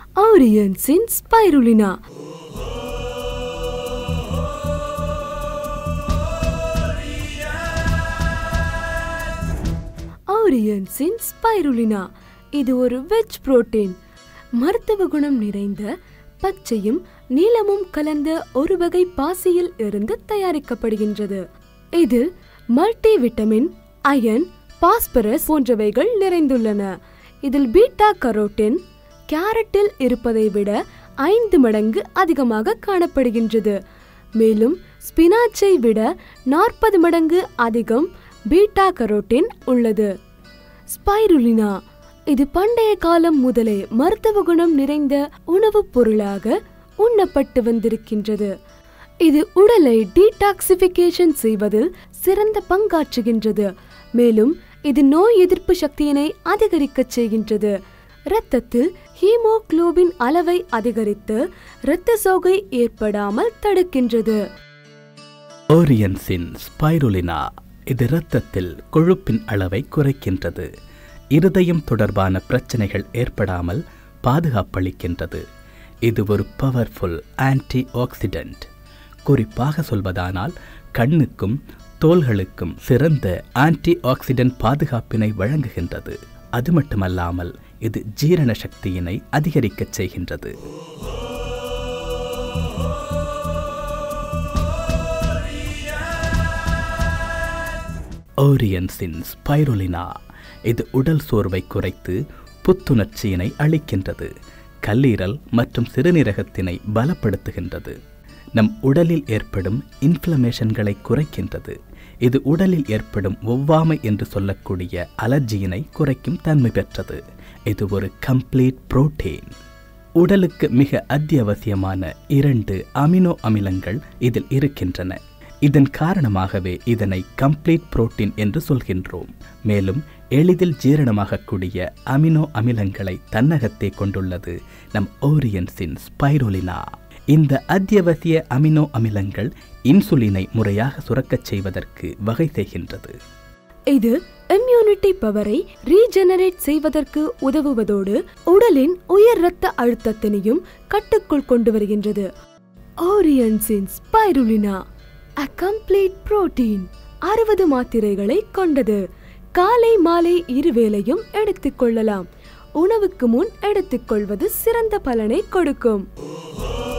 ஆரியன்ஸின் spirulina ஆரியன்ஸின் spirulina இது ஒரு veg protein மருத்துவ குணம் நிறைந்த பச்சையும் நீலமும் கலந்த ஒரு வகை பாசியில் இருந்து தயாரிக்கப்படுகின்றது இது மல்டி விட்டமின் அயன் பாஸ்பரஸ் போன்றவைகள் நிறைந்துள்ளன இதில் பீட்டா கரோட்டின் கேரட்டில் இருப்பதை விட ஐந்து மடங்கு அதிகமாக காணப்படுகின்றது மேலும் ஸ்பினாச்சை விட நாற்பது மடங்கு அதிகம் பீட்டா கரோட்டின் உள்ளது ஸ்பைருலினா இது பண்டைய காலம் முதலே மருத்துவ குணம் நிறைந்த உணவுப் பொருளாக உண்ணப்பட்டு வந்திருக்கின்றது இது உடலை டீடாக்சிபிகேஷன் செய்வதில் சிறந்த பங்காற்றுகின்றது மேலும் இது நோய் எதிர்ப்பு சக்தியினை அதிகரிக்கச் செய்கின்றது இரத்தத்தில் ஹீமோகுளோபின் அளவை அதிகரித்து இரத்த சோகை ஏற்படாமல் தடுக்கின்றது ஓரியன்ஸின் ஸ்பைருலினா இது இரத்தத்தில் கொழுப்பின் அளவை குறைக்கின்றது இருதயம் தொடர்பான பிரச்சனைகள் ஏற்படாமல் பாதுகாப்பளிக்கின்றது இது ஒரு பவர்ஃபுல் ஆன்டி ஆக்சிடென்ட் குறிப்பாக சொல்வதானால் கண்ணுக்கும் தோள்களுக்கும் சிறந்த ஆன்டி ஆக்சிடென்ட் பாதுகாப்பினை வழங்குகின்றது அது மட்டுமல்லாமல் இது ஜீரண சக்தியினை அதிகரிக்கச் செய்கின்றது ஓரியன்ஸின் ஸ்பைருலினா இது உடல் சோர்வை குறைத்து புத்துணர்ச்சியினை அளிக்கின்றது கல்லீரல் மற்றும் சிறுநீரகத்தினை பலப்படுத்துகின்றது நம் உடலில் ஏற்படும் இன்ஃப்ளமேஷன்களை குறைக்கின்றது இது உடலில் ஏற்படும் ஒவ்வாமை என்று சொல்லக்கூடிய அலர்ஜியினை குறைக்கும் தன்மை பெற்றது இது ஒரு கம்ப்ளீட் புரோட்டீன் உடலுக்கு மிக அத்தியாவசியமான இரண்டு அமினோ அமிலங்கள் இதில் இருக்கின்றன இதன் காரணமாகவே இதனை கம்ப்ளீட் புரோட்டீன் என்று சொல்கின்றோம் மேலும் எளிதில் ஜீரணமாகக்கூடிய அமினோ அமிலங்களை தன்னகத்தே கொண்டுள்ளது நம் ஓரியன்ஸின் ஸ்பைரோலினா இந்த அத்தியாவசிய அமினோ அமிலங்கள் இன்சுலினை முறையாக சுரக்கச் செய்வதற்கு வகை செய்கின்றது இது இம்யூனிட்டி பவரை ரீஜெனரேட் செய்வதற்கு உதவுவதோடு உடலின் உயர் இரத்த அழுத்தத்தினையும் கட்டுக்குள் கொண்டு வருகின்றது ஆரியன்ஸின் ஸ்பைருலினா அ கம்ப்ளீட் புரோட்டீன் அறுபது மாத்திரைகளை கொண்டது காலை மாலை இருவேளையும் எடுத்துக்கொள்ளலாம் உணவுக்கு முன் எடுத்துக்கொள்வது சிறந்த பலனை கொடுக்கும்